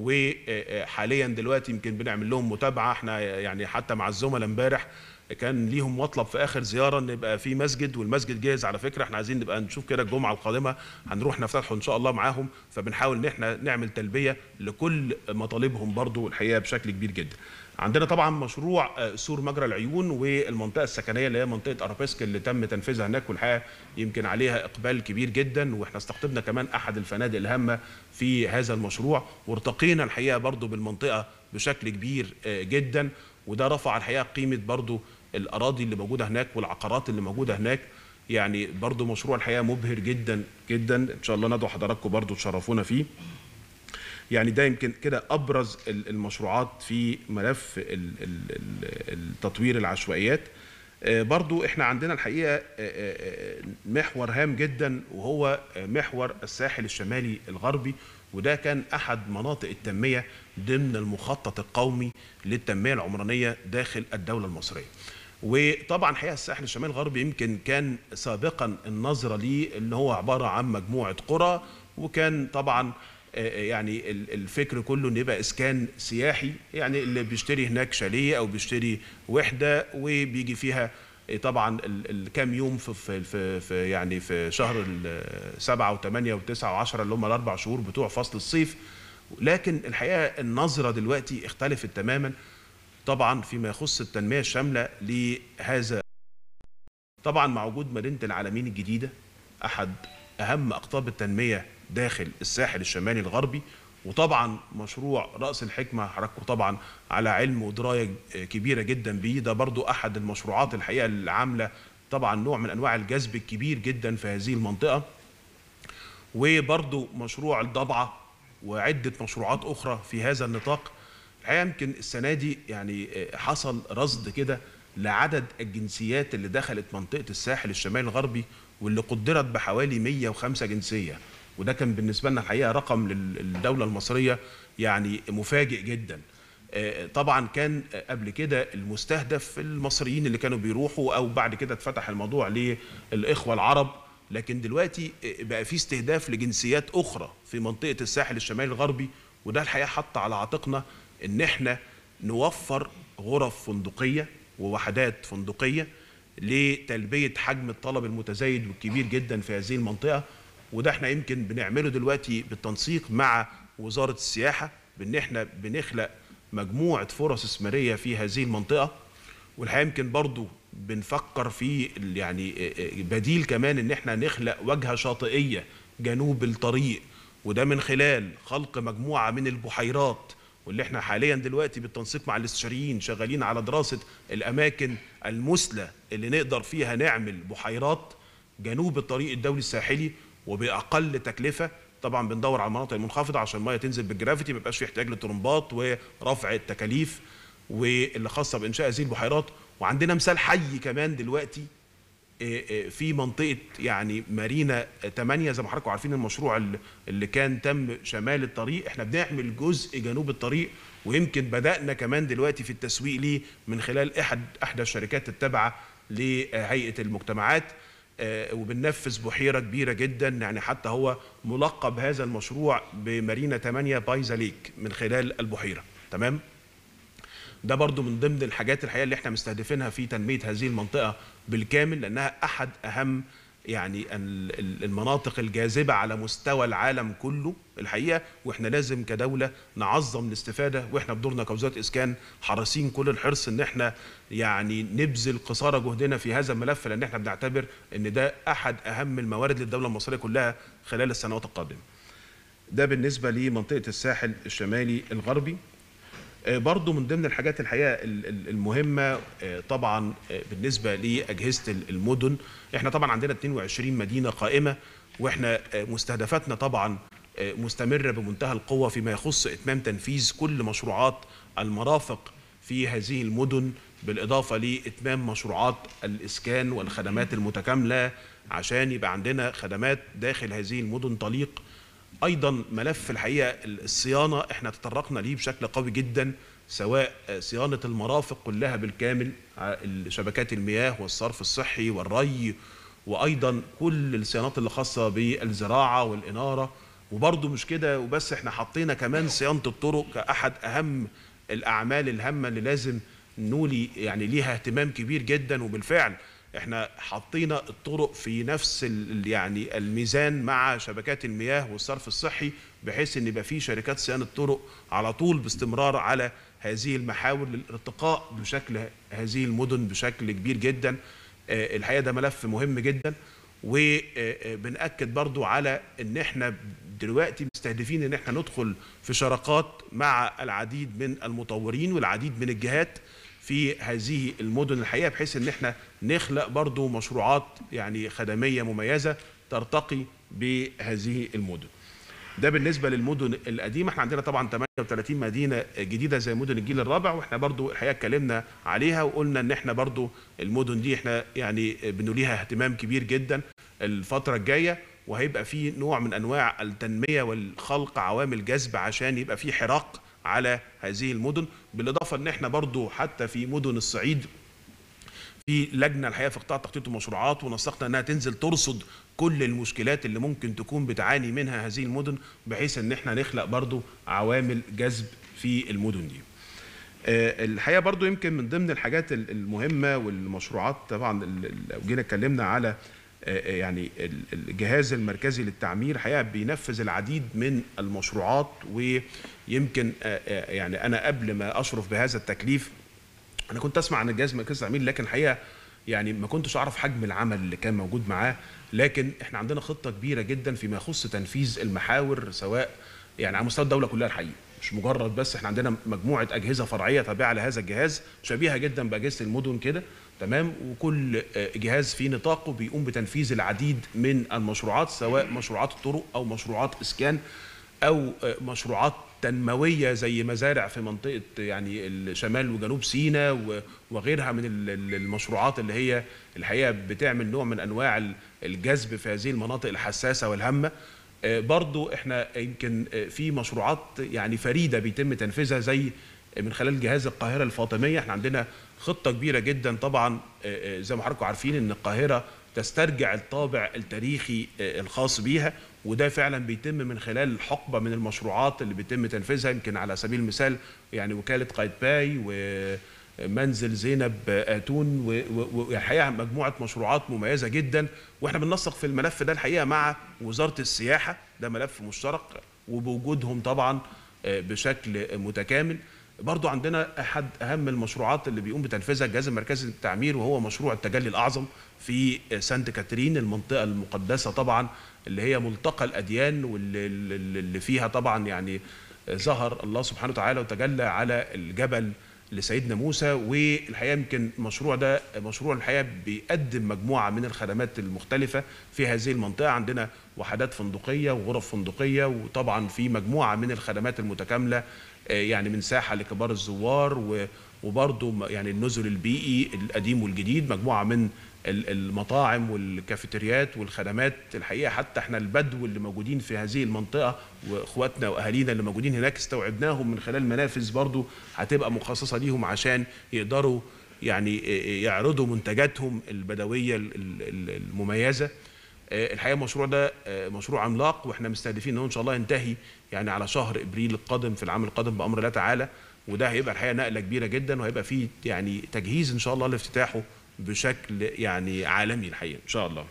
وحاليا دلوقتي يمكن بنعمل لهم متابعة احنا يعني حتى مع الزملاء امبارح كان ليهم مطلب في اخر زياره ان يبقى في مسجد والمسجد جاهز على فكره احنا عايزين نبقى نشوف كده الجمعه القادمه هنروح نفتحه ان شاء الله معاهم فبنحاول ان احنا نعمل تلبيه لكل مطالبهم برضو الحقيقه بشكل كبير جدا عندنا طبعا مشروع سور مجرى العيون والمنطقه السكنيه اللي هي منطقه ارابيسك اللي تم تنفيذها هناك والحقيقه يمكن عليها اقبال كبير جدا واحنا استقطبنا كمان احد الفنادق الهامه في هذا المشروع وارتقينا الحقيقه برضو بالمنطقه بشكل كبير جدا وده رفع الحقيقه قيمه برضو الاراضي اللي موجوده هناك والعقارات اللي موجوده هناك يعني برضو مشروع الحقيقه مبهر جدا جدا ان شاء الله ندعو حضراتكم برضو تشرفونا فيه يعني ده يمكن كده ابرز المشروعات في ملف التطوير العشوائيات آه، برضو احنا عندنا الحقيقه آه، آه، محور هام جدا وهو محور الساحل الشمالي الغربي وده كان احد مناطق التنميه ضمن المخطط القومي للتنميه العمرانيه داخل الدوله المصريه. وطبعا حقيقه الساحل الشمالي الغربي يمكن كان سابقا النظره ليه ان هو عباره عن مجموعه قرى وكان طبعا يعني الفكر كله ان يبقى اسكان سياحي يعني اللي بيشتري هناك شاليه او بيشتري وحده وبيجي فيها طبعا الكام يوم في, في, في يعني في شهر سبعة وثمانية وتسعة وعشرة اللي هم الأربع شهور بتوع فصل الصيف لكن الحقيقة النظرة دلوقتي اختلفت تماما طبعا فيما يخص التنمية الشاملة لهذا طبعا مع وجود مدينة العالمين الجديدة أحد أهم أقطاب التنمية داخل الساحل الشمالي الغربي وطبعا مشروع رأس الحكمة حضراتكم طبعا على علم ودراية كبيرة جدا بيه ده برضو أحد المشروعات الحقيقة اللي عاملة طبعا نوع من أنواع الجذب الكبير جدا في هذه المنطقة وبرضو مشروع الضبعة وعدة مشروعات أخرى في هذا النطاق الحقيقة يمكن السنة دي يعني حصل رصد كده لعدد الجنسيات اللي دخلت منطقة الساحل الشمالي الغربي واللي قدرت بحوالي 105 جنسية وده كان بالنسبه لنا الحقيقه رقم للدوله المصريه يعني مفاجئ جدا طبعا كان قبل كده المستهدف المصريين اللي كانوا بيروحوا او بعد كده اتفتح الموضوع للاخوه العرب لكن دلوقتي بقى في استهداف لجنسيات اخرى في منطقه الساحل الشمالي الغربي وده الحقيقه حط على عاتقنا ان احنا نوفر غرف فندقيه ووحدات فندقيه لتلبيه حجم الطلب المتزايد والكبير جدا في هذه المنطقه وده احنا يمكن بنعمله دلوقتي بالتنسيق مع وزاره السياحه بان احنا بنخلق مجموعه فرص استثماريه في هذه المنطقه والحقيقه يمكن برضو بنفكر في يعني بديل كمان ان احنا نخلق واجهه شاطئيه جنوب الطريق وده من خلال خلق مجموعه من البحيرات واللي احنا حاليا دلوقتي بالتنسيق مع الاستشاريين شغالين على دراسه الاماكن المثلى اللي نقدر فيها نعمل بحيرات جنوب الطريق الدولي الساحلي وباقل تكلفه طبعا بندور على المناطق المنخفضه عشان الميه تنزل بالجرافيتي ما يبقاش في احتياج للطرمبات ورفع التكاليف واللي خاصه بانشاء هذه البحيرات وعندنا مثال حي كمان دلوقتي في منطقه يعني مارينا 8 زي ما حضراتكم عارفين المشروع اللي كان تم شمال الطريق احنا بنعمل جزء جنوب الطريق ويمكن بدانا كمان دلوقتي في التسويق ليه من خلال احد احدى الشركات التابعه لهيئه المجتمعات وبننفذ بحيره كبيره جدا يعني حتى هو ملقب هذا المشروع بمارينا 8 بايزا ليك من خلال البحيره تمام ده برضو من ضمن الحاجات الحقيقه اللي احنا مستهدفينها في تنميه هذه المنطقه بالكامل لانها احد اهم يعني المناطق الجاذبه على مستوى العالم كله الحقيقه واحنا لازم كدوله نعظم الاستفاده واحنا بدورنا كوزاره اسكان حريصين كل الحرص ان احنا يعني نبذل قصارى جهدنا في هذا الملف لان احنا بنعتبر ان ده احد اهم الموارد للدوله المصريه كلها خلال السنوات القادمه. ده بالنسبه لمنطقه الساحل الشمالي الغربي. برضو من ضمن الحاجات الحقيقه المهمه طبعا بالنسبه لاجهزه المدن احنا طبعا عندنا 22 مدينه قائمه واحنا مستهدفاتنا طبعا مستمره بمنتهى القوه فيما يخص اتمام تنفيذ كل مشروعات المرافق في هذه المدن بالاضافه لاتمام مشروعات الاسكان والخدمات المتكامله عشان يبقى عندنا خدمات داخل هذه المدن تليق ايضا ملف الحقيقه الصيانه احنا تطرقنا ليه بشكل قوي جدا سواء صيانه المرافق كلها بالكامل شبكات المياه والصرف الصحي والري وايضا كل الصيانات اللي خاصه بالزراعه والاناره وبرضه مش كده وبس احنا حطينا كمان صيانه الطرق كاحد اهم الاعمال الهامه اللي لازم نولي يعني ليها اهتمام كبير جدا وبالفعل احنا حطينا الطرق في نفس يعني الميزان مع شبكات المياه والصرف الصحي بحيث ان يبقى في شركات صيانه طرق على طول باستمرار على هذه المحاور للارتقاء بشكل هذه المدن بشكل كبير جدا الحقيقه ده ملف مهم جدا وبنأكد برضو على ان احنا دلوقتي مستهدفين ان احنا ندخل في شراكات مع العديد من المطورين والعديد من الجهات في هذه المدن الحقيقه بحيث ان احنا نخلق برضو مشروعات يعني خدميه مميزه ترتقي بهذه المدن. ده بالنسبه للمدن القديمه احنا عندنا طبعا 38 مدينه جديده زي مدن الجيل الرابع واحنا برضو الحقيقه اتكلمنا عليها وقلنا ان احنا برضو المدن دي احنا يعني بنوليها اهتمام كبير جدا الفتره الجايه وهيبقى في نوع من انواع التنميه والخلق عوامل جذب عشان يبقى في حراك على هذه المدن بالاضافه ان احنا برضو حتى في مدن الصعيد في لجنه الحقيقه في قطاع تخطيط المشروعات ونسقنا انها تنزل ترصد كل المشكلات اللي ممكن تكون بتعاني منها هذه المدن بحيث ان احنا نخلق برضو عوامل جذب في المدن دي. آه، الحقيقه برضو يمكن من ضمن الحاجات المهمه والمشروعات طبعا لو جينا اتكلمنا على آه، يعني الجهاز المركزي للتعمير الحقيقه بينفذ العديد من المشروعات ويمكن آه، يعني انا قبل ما اشرف بهذا التكليف انا كنت اسمع عن الجهاز المركزي للتعمير لكن الحقيقه يعني ما كنتش اعرف حجم العمل اللي كان موجود معاه لكن احنا عندنا خطه كبيره جدا فيما يخص تنفيذ المحاور سواء يعني على مستوى الدوله كلها الحقيقه مش مجرد بس احنا عندنا مجموعه اجهزه فرعيه تابعه لهذا الجهاز شبيهه جدا باجهزه المدن كده تمام وكل جهاز في نطاقه بيقوم بتنفيذ العديد من المشروعات سواء مشروعات الطرق او مشروعات اسكان او مشروعات تنمويه زي مزارع في منطقه يعني الشمال وجنوب سيناء وغيرها من المشروعات اللي هي الحقيقه بتعمل نوع من انواع الجذب في هذه المناطق الحساسه والهامه برضو احنا يمكن في مشروعات يعني فريده بيتم تنفيذها زي من خلال جهاز القاهره الفاطميه احنا عندنا خطه كبيره جدا طبعا زي ما حضراتكم عارفين ان القاهره تسترجع الطابع التاريخي الخاص بيها وده فعلا بيتم من خلال حقبه من المشروعات اللي بيتم تنفيذها يمكن على سبيل المثال يعني وكاله قايتباي ومنزل زينب اتون والحقيقه مجموعه مشروعات مميزه جدا واحنا بننسق في الملف ده الحقيقه مع وزاره السياحه ده ملف مشترك وبوجودهم طبعا بشكل متكامل برضو عندنا احد اهم المشروعات اللي بيقوم بتنفيذها الجهاز المركزي للتعمير وهو مشروع التجلي الاعظم في سانت كاترين المنطقه المقدسه طبعا اللي هي ملتقى الاديان واللي فيها طبعا يعني ظهر الله سبحانه وتعالى وتجلى على الجبل لسيدنا موسى والحقيقه يمكن المشروع ده مشروع الحقيقه بيقدم مجموعه من الخدمات المختلفه في هذه المنطقه عندنا وحدات فندقيه وغرف فندقيه وطبعا في مجموعه من الخدمات المتكامله يعني من ساحه لكبار الزوار وبرضه يعني النزل البيئي القديم والجديد مجموعه من المطاعم والكافيتريات والخدمات الحقيقه حتى احنا البدو اللي موجودين في هذه المنطقه واخواتنا واهالينا اللي موجودين هناك استوعبناهم من خلال منافذ برضو هتبقى مخصصه ليهم عشان يقدروا يعني يعرضوا منتجاتهم البدويه المميزه الحقيقه المشروع ده مشروع عملاق واحنا مستهدفين انه ان شاء الله ينتهي يعني على شهر ابريل القادم في العام القادم بامر الله تعالى وده هيبقى الحقيقه نقله كبيره جدا وهيبقى فيه يعني تجهيز ان شاء الله لافتتاحه بشكل يعني عالمي الحقيقه ان شاء الله.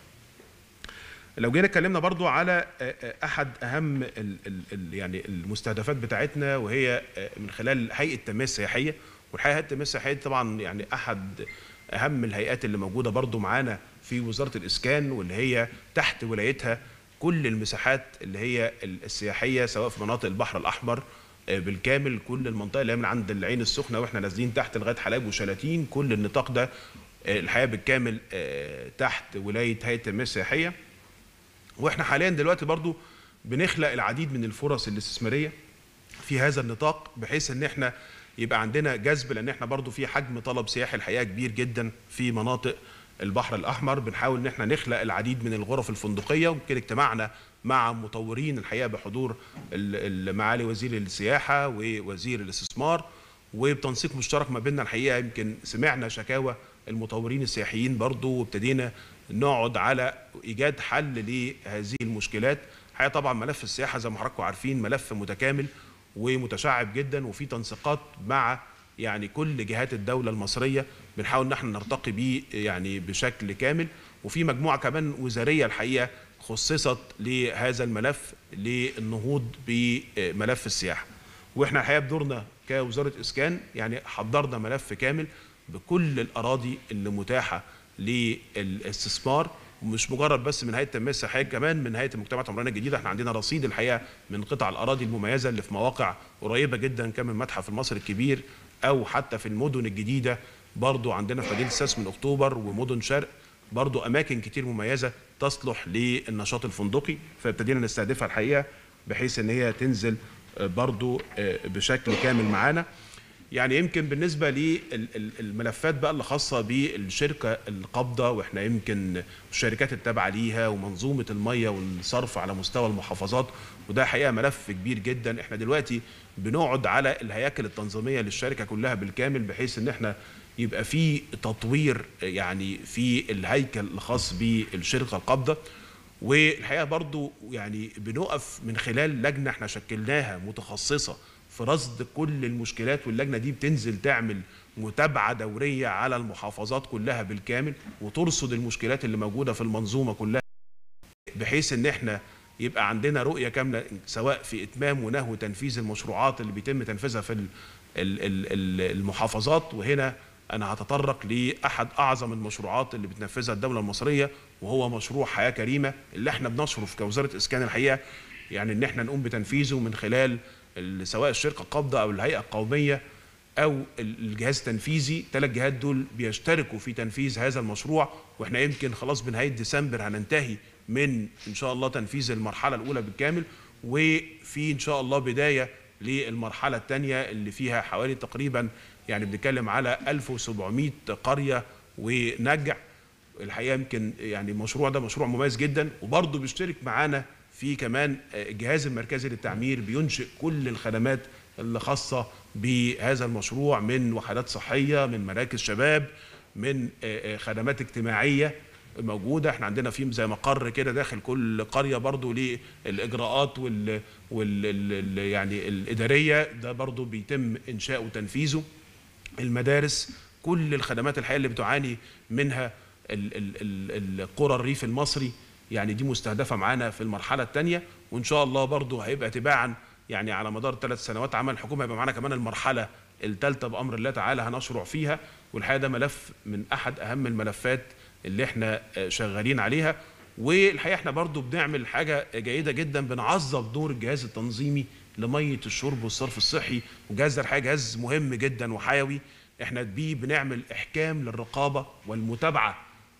لو جينا اتكلمنا برضو على احد اهم ال ال يعني المستهدفات بتاعتنا وهي من خلال هيئه التنميه السياحيه والحقيقه هيئه التنميه السياحيه طبعا يعني احد اهم الهيئات اللي موجوده برضو معانا في وزاره الاسكان واللي هي تحت ولايتها كل المساحات اللي هي السياحيه سواء في مناطق البحر الاحمر بالكامل كل المنطقه اللي هي من عند العين السخنه واحنا نازلين تحت لغايه حلايب وشلاتين كل النطاق ده الحياه بالكامل تحت ولايه هيئه التنميه السياحيه واحنا حاليا دلوقتي برضو بنخلق العديد من الفرص الاستثماريه في هذا النطاق بحيث ان احنا يبقى عندنا جذب لان احنا برضو في حجم طلب سياحي الحقيقه كبير جدا في مناطق البحر الاحمر بنحاول ان احنا نخلق العديد من الغرف الفندقيه ويمكن اجتماعنا مع مطورين الحقيقه بحضور معالي وزير السياحه ووزير الاستثمار وبتنسيق مشترك ما بيننا الحقيقه يمكن سمعنا شكاوى المطورين السياحيين برضو وابتدينا نقعد على ايجاد حل لهذه المشكلات الحقيقه طبعا ملف السياحه زي ما حضراتكم عارفين ملف متكامل ومتشعب جدا وفي تنسيقات مع يعني كل جهات الدوله المصريه بنحاول ان احنا نرتقي بيه يعني بشكل كامل وفي مجموعه كمان وزاريه الحقيقه خصصت لهذا الملف للنهوض بملف السياحه واحنا الحقيقه بدورنا كوزاره اسكان يعني حضرنا ملف كامل بكل الاراضي اللي متاحه للاستثمار ومش مجرد بس من هيئه التنميه السياحيه كمان من هيئه المجتمعات العمرانيه الجديده احنا عندنا رصيد الحقيقه من قطع الاراضي المميزه اللي في مواقع قريبه جدا كان من متحف المصري الكبير او حتى في المدن الجديده برضو عندنا في مدينه الساس من اكتوبر ومدن شرق برضو اماكن كتير مميزه تصلح للنشاط الفندقي فابتدينا نستهدفها الحقيقه بحيث ان هي تنزل آه، برضو آه، بشكل كامل معانا يعني يمكن بالنسبة للملفات بقى اللي خاصة بالشركة القابضة واحنا يمكن الشركات التابعة ليها ومنظومة المية والصرف على مستوى المحافظات وده حقيقة ملف كبير جدا احنا دلوقتي بنقعد على الهياكل التنظيمية للشركة كلها بالكامل بحيث ان احنا يبقى في تطوير يعني في الهيكل الخاص بالشركة القابضة والحقيقة برضو يعني بنقف من خلال لجنة احنا شكلناها متخصصة في رصد كل المشكلات واللجنه دي بتنزل تعمل متابعه دوريه على المحافظات كلها بالكامل وترصد المشكلات اللي موجوده في المنظومه كلها بحيث ان احنا يبقى عندنا رؤيه كامله سواء في اتمام ونهو تنفيذ المشروعات اللي بيتم تنفيذها في المحافظات وهنا انا هتطرق لاحد اعظم المشروعات اللي بتنفذها الدوله المصريه وهو مشروع حياه كريمه اللي احنا بنشرف كوزاره اسكان الحقيقه يعني ان احنا نقوم بتنفيذه من خلال سواء الشركه القابضه او الهيئه القوميه او الجهاز التنفيذي ثلاث جهات دول بيشتركوا في تنفيذ هذا المشروع واحنا يمكن خلاص بنهايه ديسمبر هننتهي من ان شاء الله تنفيذ المرحله الاولى بالكامل وفي ان شاء الله بدايه للمرحله الثانيه اللي فيها حوالي تقريبا يعني بنتكلم على 1700 قريه ونجع الحقيقه يمكن يعني المشروع ده مشروع مميز جدا وبرضه بيشترك معانا في كمان الجهاز المركزي للتعمير بينشئ كل الخدمات اللي خاصة بهذا المشروع من وحدات صحية من مراكز شباب من خدمات اجتماعية موجودة احنا عندنا في زي مقر كده داخل كل قرية برضو للإجراءات وال, وال يعني الإدارية ده برضو بيتم إنشاء وتنفيذه المدارس كل الخدمات الحقيقة اللي بتعاني منها القرى الريف المصري يعني دي مستهدفه معانا في المرحله الثانيه وان شاء الله برضو هيبقى تباعا يعني على مدار ثلاث سنوات عمل الحكومه هيبقى معانا كمان المرحله الثالثه بامر الله تعالى هنشرع فيها والحقيقه ده ملف من احد اهم الملفات اللي احنا شغالين عليها والحقيقه احنا برضو بنعمل حاجه جيده جدا بنعظم دور الجهاز التنظيمي لميه الشرب والصرف الصحي والجهاز ده الحقيقه جهاز مهم جدا وحيوي احنا بيه بنعمل احكام للرقابه والمتابعه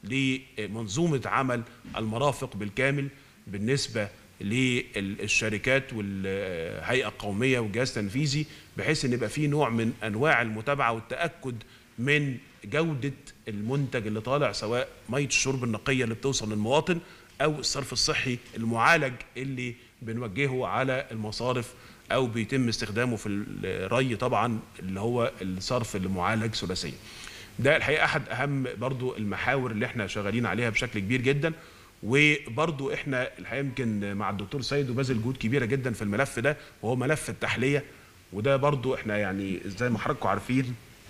لمنظومه عمل المرافق بالكامل بالنسبه للشركات والهيئه القوميه والجهاز التنفيذي بحيث ان يبقى في نوع من انواع المتابعه والتاكد من جوده المنتج اللي طالع سواء ميه الشرب النقيه اللي بتوصل للمواطن او الصرف الصحي المعالج اللي بنوجهه على المصارف او بيتم استخدامه في الري طبعا اللي هو الصرف المعالج ثلاثيا. ده الحقيقه احد اهم برضو المحاور اللي احنا شغالين عليها بشكل كبير جدا وبرضو احنا الحقيقه يمكن مع الدكتور سيد وبذل جهود كبيره جدا في الملف ده وهو ملف التحليه وده برضو احنا يعني زي ما حضراتكم عارفين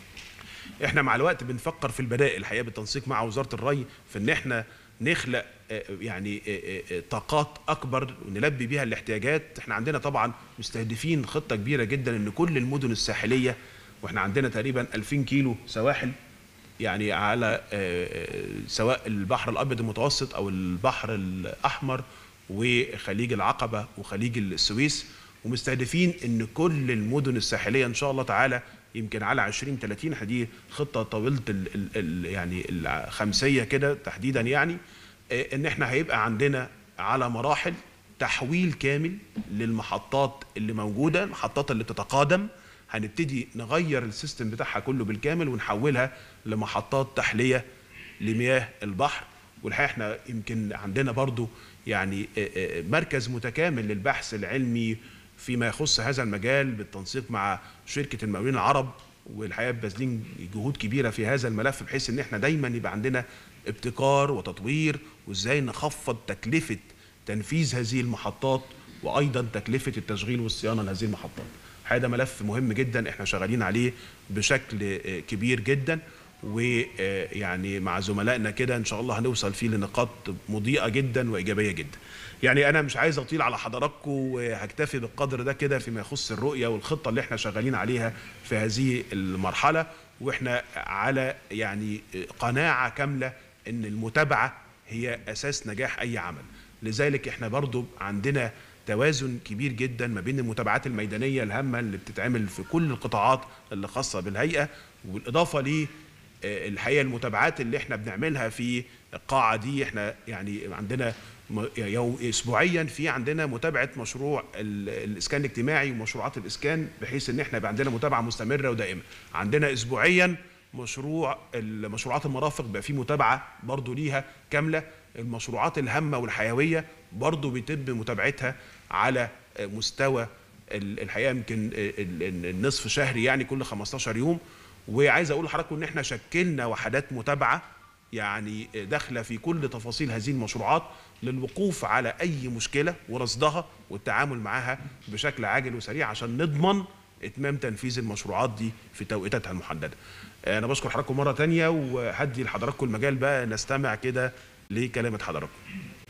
احنا مع الوقت بنفكر في البدائل الحقيقه بالتنسيق مع وزاره الري في ان احنا نخلق يعني طاقات اكبر ونلبي بيها الاحتياجات احنا عندنا طبعا مستهدفين خطه كبيره جدا ان كل المدن الساحليه واحنا عندنا تقريبا 2000 كيلو سواحل يعني على سواء البحر الابيض المتوسط او البحر الاحمر وخليج العقبه وخليج السويس ومستهدفين ان كل المدن الساحليه ان شاء الله تعالى يمكن على 20 30 دي خطه طويله ال ال يعني الخمسيه كده تحديدا يعني ان احنا هيبقى عندنا على مراحل تحويل كامل للمحطات اللي موجوده المحطات اللي بتتقادم هنبتدي نغير السيستم بتاعها كله بالكامل ونحولها لمحطات تحليه لمياه البحر والحقيقه احنا يمكن عندنا برضو يعني مركز متكامل للبحث العلمي فيما يخص هذا المجال بالتنسيق مع شركه المقاولين العرب والحقيقه باذلين جهود كبيره في هذا الملف بحيث ان احنا دايما يبقى عندنا ابتكار وتطوير وازاي نخفض تكلفه تنفيذ هذه المحطات وايضا تكلفه التشغيل والصيانه لهذه المحطات. هذا ملف مهم جدا احنا شغالين عليه بشكل كبير جدا ويعني مع زملائنا كده ان شاء الله هنوصل فيه لنقاط مضيئه جدا وايجابيه جدا. يعني انا مش عايز اطيل على حضراتكم وهكتفي بالقدر ده كده فيما يخص الرؤيه والخطه اللي احنا شغالين عليها في هذه المرحله واحنا على يعني قناعه كامله ان المتابعه هي اساس نجاح اي عمل. لذلك احنا برضو عندنا توازن كبير جدا ما بين المتابعات الميدانيه الهامه اللي بتتعمل في كل القطاعات اللي خاصه بالهيئه بالاضافه ل الحقيقه المتابعات اللي احنا بنعملها في القاعه دي احنا يعني عندنا م- يو اسبوعيا في عندنا متابعه مشروع ال- الاسكان الاجتماعي ومشروعات الاسكان بحيث ان احنا يبقى عندنا متابعه مستمره ودائمه عندنا اسبوعيا مشروع مشروعات المرافق بقى فيه متابعه برضو ليها كامله المشروعات الهامه والحيويه برضو بيتم متابعتها على مستوى ال- الحقيقه يمكن ال- ال- النصف شهري يعني كل 15 يوم وعايز اقول لحضراتكم ان احنا شكلنا وحدات متابعه يعني داخله في كل تفاصيل هذه المشروعات للوقوف على اي مشكله ورصدها والتعامل معها بشكل عاجل وسريع عشان نضمن اتمام تنفيذ المشروعات دي في توقيتاتها المحدده. انا بشكر حضراتكم مره تانية وهدي لحضراتكم المجال بقى نستمع كده لكلمه حضراتكم.